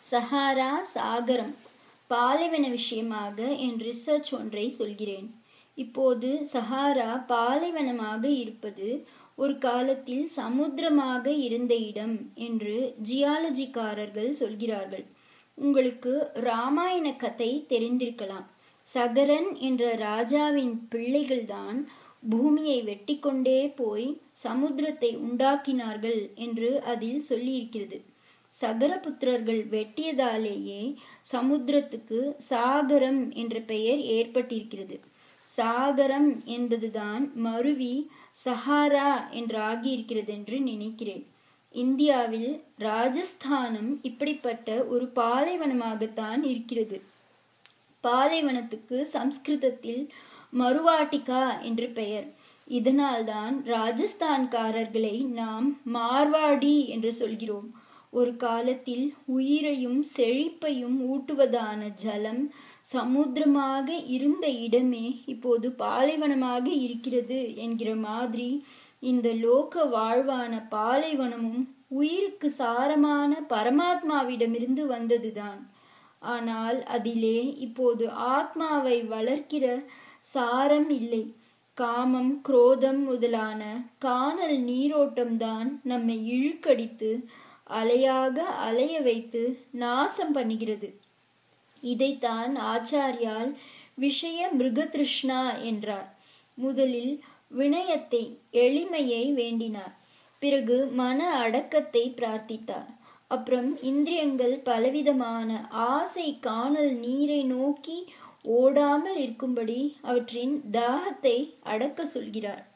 சஹாரா சாகரம் பாலைவன விஷயமாக என் ரிசர்ச் ஒன்றை சொல்கிறேன் இப்போது சஹாரா பாலைவனமாக இருப்பது ஒரு காலத்தில் சமுத்திரமாக இருந்த இடம் என்று ஜியாலஜிக்காரர்கள் சொல்கிறார்கள் உங்களுக்கு ராமாயண கதை தெரிந்திருக்கலாம் சகரன் என்ற ராஜாவின் பிள்ளைகள்தான் பூமியை வெட்டிக்கொண்டே போய் சமுத்திரத்தை உண்டாக்கினார்கள் என்று அதில் சொல்லியிருக்கிறது சகரபுத்திரர்கள் வெட்டியதாலேயே சமுத்திரத்துக்கு சாகரம் என்ற பெயர் ஏற்பட்டிருக்கிறது சாகரம் என்பதுதான் மருவி சஹாரா என்று ஆகியிருக்கிறது என்று நினைக்கிறேன் இந்தியாவில் ராஜஸ்தானம் இப்படிப்பட்ட ஒரு பாலைவனமாகத்தான் இருக்கிறது பாலைவனத்துக்கு சம்ஸ்கிருதத்தில் மருவாட்டிகா என்று பெயர் இதனால்தான் ராஜஸ்தான்காரர்களை நாம் மார்வாடி என்று சொல்கிறோம் ஒரு காலத்தில் உயிரையும் செழிப்பையும் ஊட்டுவதான ஜலம் சமுத்திரமாக இருந்த இடமே இப்போது பாலைவனமாக இருக்கிறது என்கிற மாதிரி இந்த லோக வாழ்வான பாலைவனமும் உயிருக்கு சாரமான பரமாத்மாவிடமிருந்து வந்ததுதான் ஆனால் அதிலே இப்போது ஆத்மாவை வளர்க்கிற சாரம் இல்லை காமம் குரோதம் முதலான காணல் நீரோட்டம்தான் நம்மை இழுக்கடித்து அலையாக அலைய வைத்து நாசம் பண்ணுகிறது இதைத்தான் ஆச்சாரியால் விஷய மிருகதிருஷ்ணா என்றார் முதலில் வினயத்தை எளிமையை வேண்டினார் பிறகு மன அடக்கத்தை பிரார்த்தித்தார் அப்புறம் இந்திரியங்கள் பலவிதமான ஆசை காணல் நீரை நோக்கி ஓடாமல் இருக்கும்படி அவற்றின் தாகத்தை அடக்க சொல்கிறார்